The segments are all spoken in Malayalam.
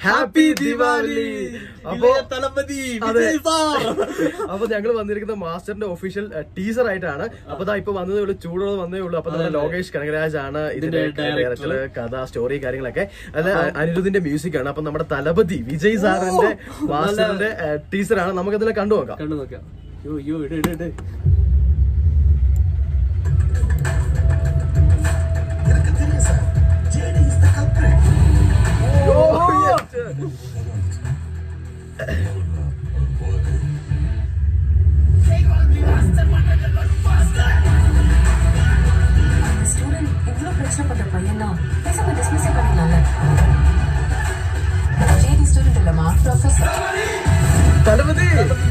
ഹാപ്പി ദിവാലി അപ്പോ ഇളയ തലപതി അതെ. വിജയ് സാർ അപ്പൊ ഞങ്ങൾ വന്നിരിക്കുന്ന മാസ്റ്ററിന്റെ ഒഫീഷ്യൽ ടീസർ ആയിട്ടാണ് അപ്പൊ ദാ ഇപ്പൊ വന്നതേ ഉള്ളൂ ചൂടുള്ളത് വന്നേ ഉള്ളൂ അപ്പൊ നമ്മുടെ ലോകേഷ് കനകരാജ് ആണ് ഇതിന്റെ ഇതിന്റെ ഡയറക്ടർ കഥ സ്റ്റോറി കാര്യങ്ങളൊക്കെ അത് അനിരുദ്ധിന്റെ മ്യൂസിക് ആണ് അപ്പൊ നമ്മുടെ തലപതി വിജയ് സാറിന്റെ മാസ്റ്ററിന്റെ ടീസർ ആണ് നമുക്ക് അതിനെ കണ്ടു നോക്കാം കണ്ടു നോക്കാം യോ യോ ഇട് ഇട് ഇട് ஸ்டூடெண்ட் இவ்வளவு பிரச்சனை பண்ற பையனா பேசாம டிஸ்மிஸே பண்ணிடலாம்ல ஜேடி ஸ்டூடெண்ட் இல்லம்மா ப்ரொஃபஸர் തലപതി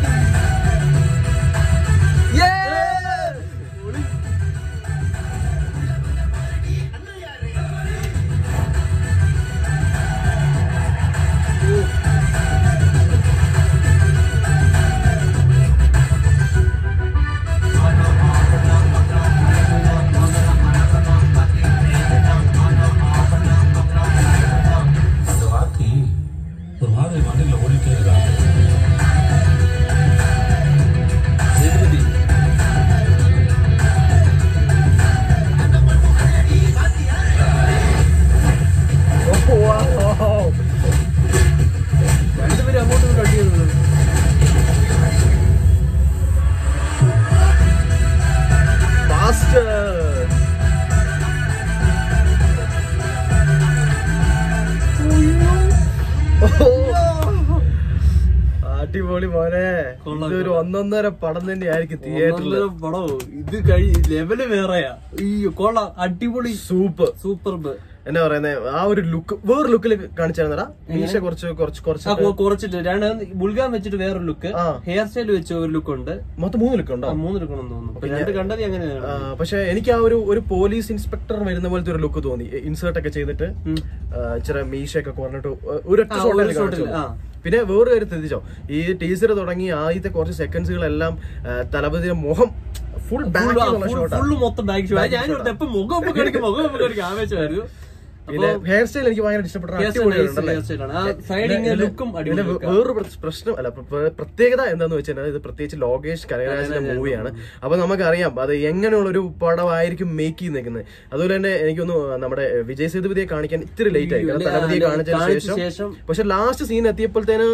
அந்த வார்த்தை ஒரு மாதிரி மண்ணில் ஓடிட்டே இருக்காங்க സേതുപതി രണ്ടുപേരും അങ്ങോട്ടും ഇങ്ങോട്ടും അടി ചെയ്യുന്നത് മാസ്റ്റർ അടിപൊളി മോനെ കൊള്ളാം, ഇതൊരു ഒന്നൊന്നര പടം തന്നെയായിരിക്കും തിയേറ്ററിൽ ഒന്നൊന്നര പടവും ഇത് കഴി ലെവല് വേറെയാ ഈ കൊള്ളാം അടിപൊളി സൂപ്പർ സൂപ്പർബ് എന്നാ പറയുന്നത് ആ ഒരു ലുക്ക് വേറെ ലുക്കിൽ കാണിച്ചായിരുന്നടാ മീശ കുറച്ച് കുറച്ച് ആ കുറച്ച് കൊ- കുറച്ചിട്ട് രണ്ട് മുൾഗാൻ വെച്ചിട്ട് വേറൊരു ലുക്ക് ആ. ഹെയർ സ്റ്റൈൽ വെച്ച ഒരു ലുക്ക് ഉണ്ട് മൊത്തം മൂന്ന് ലുക്ക് ഉണ്ടോ ആ, മൂന്ന് ലുക്ക് ഉണ്ടെന്ന് തോന്നുന്നു അപ്പൊ രണ്ട് കണ്ടത് അങ്ങനെയാണ് ആ, പക്ഷെ എനിക്ക് ആ ഒരു ഒരു പോലീസ് ഇൻസ്പെക്ടർ വരുന്ന പോലത്തെ ഒരു ലുക്ക് തോന്നി ഇൻസേർട്ട് ഒക്കെ ചെയ്തിട്ട് ആ, ഇച്ചിരി മീശയൊക്കെ കുറഞ്ഞിട്ട് ഒരൊറ്റ ആ, ഷോട്ടിൽ ഒരു shot ല്, ആ. പിന്നെ വേറെ കാര്യം ശ്രദ്ധിച്ചോ ഈ ടീസർ തുടങ്ങി ആദ്യത്തെ കുറച്ച് സെക്കൻഡ്സുകളെല്ലാം തലപതിയുടെ മുഖം ഫുൾ ബാക്കിലുള്ള ഷോട്ടാണ് ഫുള്ള് മൊത്തം ബാക്ക് ഷോ ഞാൻ എപ്പം മുഖം ഒപ്പം കാണിക്കും മുഖം ഒപ്പം കാണിക്കും ആവേശമായിരുന്നു പിന്നെ ഹെയർ സ്റ്റൈൽ എനിക്ക് ഭയങ്കര ഇഷ്ടപ്പെട്ട Hair style nice hair style ആണ്. ആ side ഇങ്ങനെ look ഉം അടിപൊളി ഇതിലെ look ആ. വേറൊരു പ്ര- പ്രശ്നം അല്ല പ്ര- പ്ര- പ്രത്യേകത എന്താന്ന് വെച്ചാൽ ഇത് പ്രത്യേകിച്ച് ലോകേഷ് കനകരാജിന്റെ മൂവിയാണ് അപ്പൊ നമുക്കറിയാം അത് എങ്ങനെയുള്ള ഒരു പടമായിരിക്കും മേക്ക് ചെയ്ത് നിൽക്കുന്നത് അതുപോലെ തന്നെ എനിക്കൊന്ന് നമ്മുടെ വിജയ് സേതുപതിയെ കാണിക്കാൻ ഇത്തിരി ലേറ്റ് ആയി കാരണം ഇല്ല, തലപതിയെ അല്ല, കാണിച്ചതിന് കാണിച്ച ശേഷം ശേഷം പക്ഷെ ലാസ്റ്റ് സീൻ എത്തിയപ്പോഴത്തേന്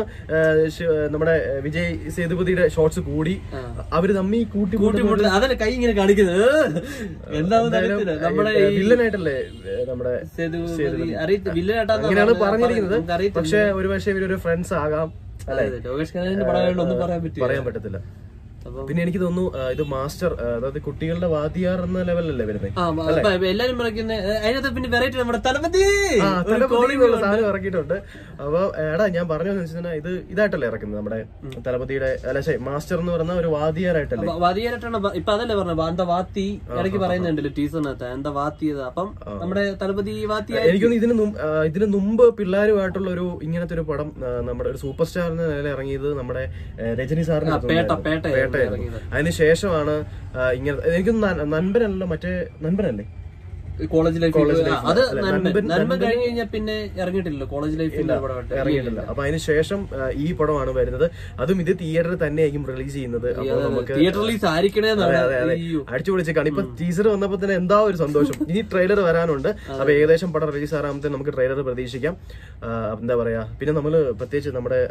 നമ്മുടെ വിജയ് സേതുപതിയുടെ ഷോട്ട്സ് കൂടി അവര് തമ്മി കൂട്ടി കൂട്ടി മുട്ടി അതല്ല കൈ ഇങ്ങനെ കാണിക്കുന്നത് എന്താണെന്ന് അറിയത്തില്ല നമ്മുടെ ഈ വില്ലനായിട്ടല്ലേ ഏ, നമ്മുടെ സേതുപതി അറിയത്തില്ല വില്ലനായിട്ടാന്ന് അങ്ങനെയാണ് പറഞ്ഞത്. പറഞ്ഞിരിക്കുന്നത് നമുക്ക് അറിയത്തില്ല. പക്ഷെ ഒരു പക്ഷേ ഇവരൊരു ഫ്രണ്ട്സ് ആകാം അതെ, അതെ. ലോകേഷ് കനകരാജിന്റെ പടമായതുകൊണ്ട് ഒന്നും പറയാൻ പറ്റില്ല പറയാൻ പറ്റത്തില്ല അപ്പം പിന്നെ എനിക്ക് തോന്നുന്നു ആ, ഇത് മാസ്റ്റർ ആ, അതായത് കുട്ടികളുടെ വാദിയാർ എന്ന ലെവലല്ലേ വരുന്നത് ആ മ- ഇപ്പൊ എല്ലാരും പറയുന്ന അതിനകത്ത് പിന്നെ വെറൈറ്റി നമ്മുടെ തലപതി ആ, ഒരു തലപതി calling എന്നുള്ള ഉണ്ട്. സാധനം ഇറക്കിയിട്ടുണ്ട് അപ്പൊ എടാ ഞാൻ പറഞ്ഞു വെച്ചാൽ ഇത് ഇതായിട്ടല്ലേ ഇറക്കുന്നത് നമ്മുടെ തലപതിയുടെ അല്ല ശരി മാസ്റ്റർ എന്ന് പറയുന്ന ഒരു വാദിയാറായിട്ടല്ലേ വ- വരിയായിട്ടാണ് ബ- ഇപ്പൊ അതല്ലേ പറഞ്ഞത് എന്താ വാത്തി ഇടയ്ക്ക് പറയുന്നുണ്ടല്ലോ ടീച്ചറിനകത്ത് എന്താ വാത്തിയത് അപ്പം നമ്മുടെ തലപതി വാത്തി എനിക്കൊന്ന് ഇതിന് മുമ്പ് ആ, ഇതിന് മുമ്പ് പിള്ളേരുമായിട്ടുള്ള ഒരു ഇങ്ങനത്തെ ഒരു പടം ആ, നമ്മുടെ ഒരു സൂപ്പർ സ്റ്റാർ എന്ന നിലയിൽ ഇറങ്ങിയത് നമ്മുടെ ആ, രജനി സാറിന് ആ, പേട്ട, പേട്ടയായിരുന്നു പേട്ടയായിരുന്നു ഇറങ്ങിയത്. അതിനുശേഷമാണ് ആ, ഇങ്ങനെ എനിക്കൊന്ന് നൻപനല്ലോ മറ്റേ നൻപനല്ലേ കോളേജ് ലൈഫ് College life അത് അല്ല, നന്മ നൻപൻ- നന്മ നൻപൻ- കഴിഞ്ഞ് കഴിഞ്ഞാൽ പിന്നെ ഇറങ്ങിയിട്ടില്ലല്ലോ കോളേജ് ലൈഫിൽ ഇറങ്ങിയിട്ടില്ല അപ്പൊ അതിന് ശേഷം ആ, ഈ പടമാണ് വരുന്നത് അതും ഇത് തിയേറ്ററിൽ തന്നെയായിരിക്കും റിലീസ് ചെയ്യുന്നത് അപ്പൊ നമുക്ക് തിയേറ്റർ റിലീസ് ആയിരിക്കണേന്നാണ് അതെ, അതെ, അതെ. അയ്യോ. അടിച്ചു പൊളിച്ചേക്കാണ് ഇപ്പൊ ടീസർ വന്നപ്പോ തന്നെ എന്താ ഒരു സന്തോഷം ഇനി ട്രെയിലർ വരാനുണ്ട് അപ്പൊ ഏകദേശം പടം റിലീസ് ആറാമത്തെ നമുക്ക് ട്രെയിലർ പ്രതീക്ഷിക്കാം ആ, എന്താ പറയാ പിന്നെ നമ്മള് പ്രത്യേകിച്ച് നമ്മുടെ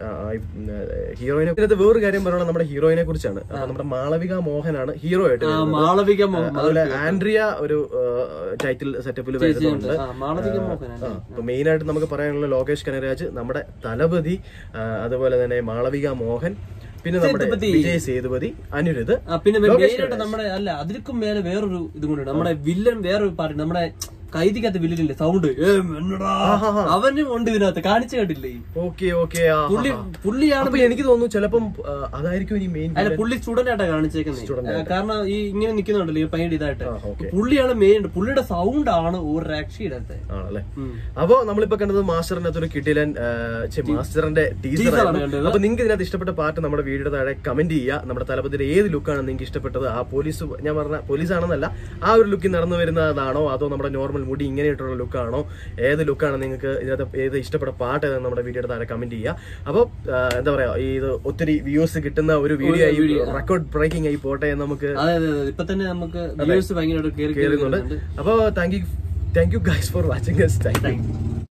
ഹീറോയിനെ പിന്നെ വേറൊരു കാര്യം പറയുന്നത് നമ്മുടെ ഹീറോയിനെ കുറിച്ചാണ് അപ്പൊ നമ്മുടെ മാളവിക മോഹനാണ് ഹീറോ ആയിട്ട് ആ, വരുന്നത്. മാളവിക മോഹൻ അതുപോലെ ആൻഡ്രിയ ഒരു ടൈറ്റിൽ സെറ്റപ്പിൽ വരുന്നുണ്ട് ആ, മാളവിക മോഹൻ ആ, അപ്പൊ മെയിൻ ആയിട്ട് നമുക്ക് പറയാനുള്ള ലോകേഷ് കനരാജ് നമ്മുടെ തലപതി ആ, അതുപോലെ തന്നെ മാളവിക മോഹൻ പിന്നെ നമ്മുടെ സേതുപതി. വിജയ് സേതുപതി അനിരുദ്ധ് ആ, പിന്നെ ലോകേഷ് മെയിനായിട്ട് നമ്മുടെ അല്ല അതിൽക്കും മേലെ വേറൊരു ഇതും കൂടെ നമ്മുടെ വില്ലൻ വേറൊരു പാർട്ടി നമ്മുടെ കൈതിക്കകത്ത് വില്ലനില്ലേ സൗണ്ട് ആഹാഹാ. അവനും ഉണ്ട് ഇതിനകത്ത് കാണിച്ചു കണ്ടില്ലേ ഓക്കെ ഓക്കെ പുള്ളി പുള്ളിയാണ് അപ്പൊ എനിക്ക് തോന്നുന്നു ചിലപ്പം ആ, അതായിരിക്കും ഇനി മെയിൻ അല്ല പുള്ളി സ്റ്റുഡന്റ് ആയിട്ടാ കാണിച്ചേക്കുന്നത് കാരണം ഈ ഇങ്ങനെ നിക്കുന്നുണ്ടല്ലോ ഈ പയ്യന്റെ ഇതായിട്ട് ആ, okay. പുള്ളിയാണ് മെയിൻ പുള്ളിയുടെ സൗണ്ട് ആണ് ഒരു രക്ഷയിടത്തെ ആണല്ലേ അപ്പൊ നമ്മളിപ്പോ കണ്ടത് മാസ്റ്ററിനകത്ത് ഒരു കിട്ടിലൻ മാസ്റ്ററിന്റെ ടീസർ Teaser ആണ് ആയിരുന്നു കണ്ടത്. അപ്പൊ നിങ്ങൾക്ക് ഇതിനകത്ത് ഇഷ്ടപ്പെട്ട പാട്ട് നമ്മുടെ വീഡിയോ താഴെ കമന്റ് ചെയ്യുക നമ്മുടെ തലപ്പത്തിന്റെ ഏത് ലുക്കാണ് നിങ്ങൾക്ക് ഇഷ്ടപ്പെട്ടത് ആ പോലീസ് ഞാൻ പറഞ്ഞ പോലീസ് ആണെന്നല്ല ആ ഒരു ലുക്കിൽ നടന്നു വരുന്നതാണോ അതോ നമ്മുടെ നോർമൽ നോർമൽ മുടി ഇങ്ങനെയായിട്ടുള്ള ലുക്കാണോ ഏത് ലുക്കാണ് നിങ്ങൾക്ക് ഇതിനകത്ത് ഏത് ഇഷ്ടപ്പെട്ട പാട്ട് ഏതാണ് നമ്മുടെ വീഡിയോയുടെ താഴെ കമന്റ് ചെയ്യുക അപ്പോൾ എന്താ പറയാ ഈ ഇത് ഒത്തിരി വ്യൂസ് കിട്ടുന്ന ഒരു വീഡിയോ ആയി റെക്കോർഡ് ബ്രേക്കിംഗ് ആയി പോട്ടെ എന്ന് നമുക്ക് അതെ അതെ അതെ ഇപ്പൊ തന്നെ നമുക്ക് വ്യൂസ് ഭയങ്കരമായിട്ട് കയറി കയറി കേറുന്നുണ്ട് അപ്പോൾ thank you thank you guys for watching thank U